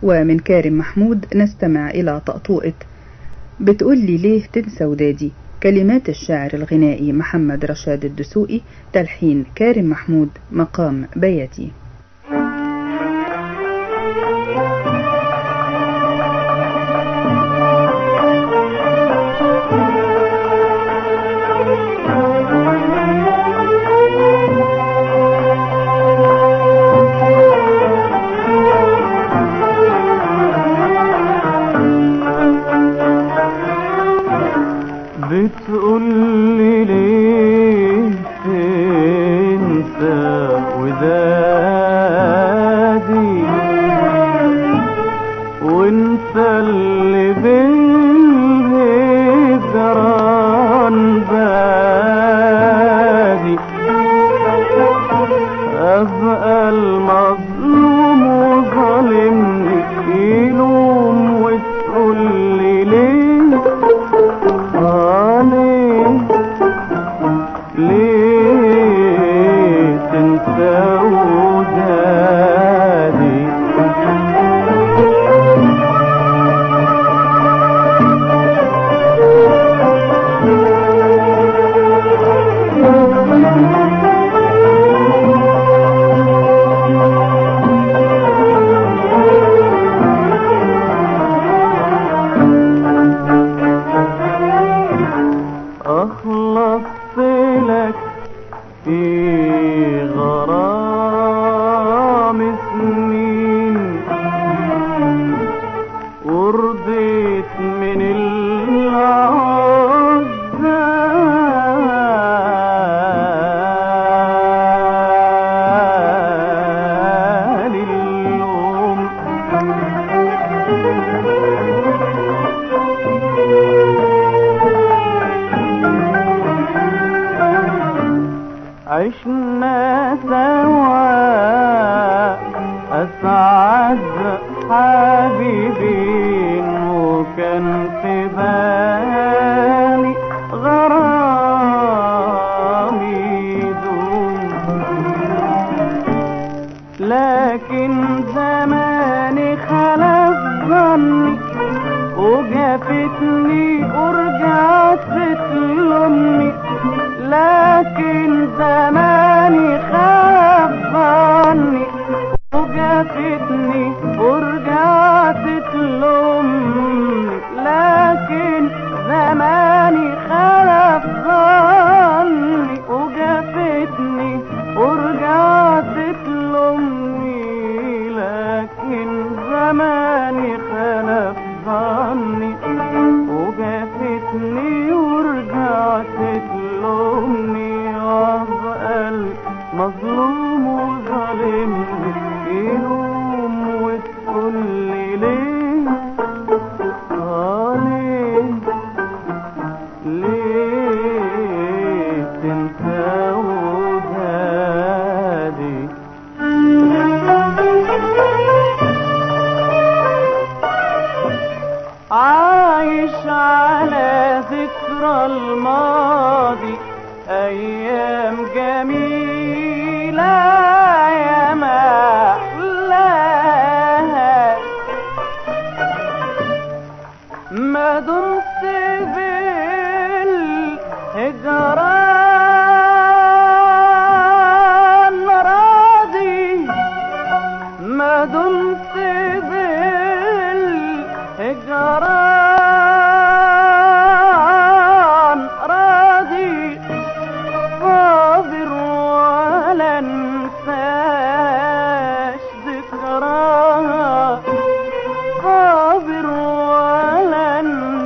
ومن كارم محمود نستمع إلى طقطوقة بتقول لي ليه تنسى ودادي كلمات الشاعر الغنائي محمد رشاد الدسوقي تلحين كارم محمود مقام بياتي بتقول لي ليه تنسى ودادي وانت اللي بالهجران بادي ابقى المظلوم وظالمني يلوم وتقول لي ليه عليه ليه تنسى ودادي أخلصت لك في غرام سنين ورضيت من العزال اليوم عشنا سوا أسعد حبيبين وكان في بالي غرامي يدوم لكن زماني خلف ظني وجافتني ورجعت تلومني لكن زماني خاف ظني وجافتني ورجعت تلومني لكن زماني خلف ظني وجافتني ورجعت تلومني لكن زماني خلف ظني وجافتني ورجعت تلومني وابقى المظلوم وظالمني يلوم وتقول لي ليه آه ليه ليه تنسى ودادي عايش على ذكرى الماضي أيام جميلة يا ما أحلاها ما دمت بالهجران راضي ما دمت بالهجران راضي صابر ولا انساش ذكراها صابر ولا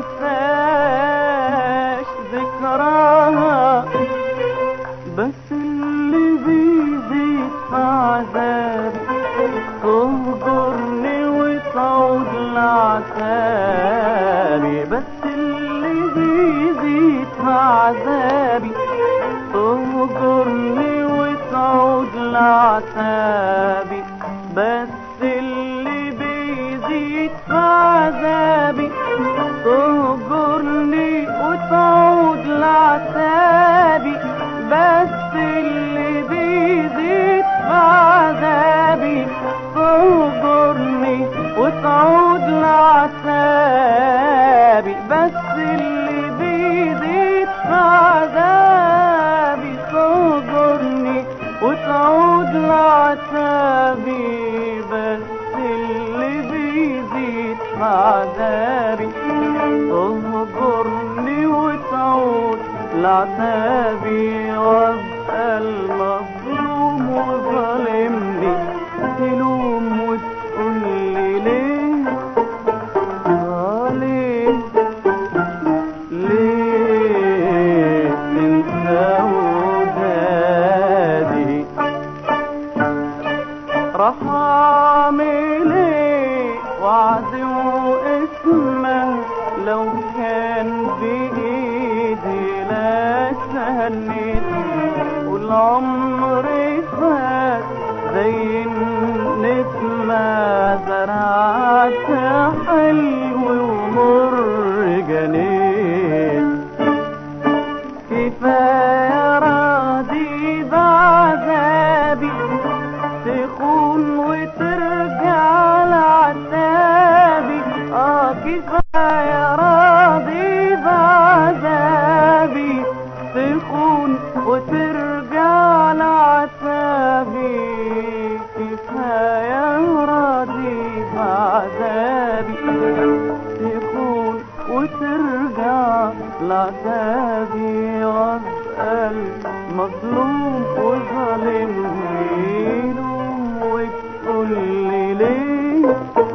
انساش ذكراها بس اللي بيزيد في عذابي تهجرني وتعود لعذابي بس اللي بيزيد في عذابي تهجرني وتعود لعذابي بس اللي بيزيد في عذابي تهجرني وتعود لعذابي بس اللي بيزيد في عذابي تهجرني وتعود اعمل ايه وعدي واسمه لو كان بايدي لا سهنيت والعمر فات زي النسمة زرعت حلو ومر جنيت كفاية راضي بعذابي تخون وترجع لعتابي اه كفاية راضي بعذابي تخون وترجع لعتابي كفاية راضي بعذابي تخون وترجع لعتابي واسأل مظلوم وظالمني وتقول لي ليه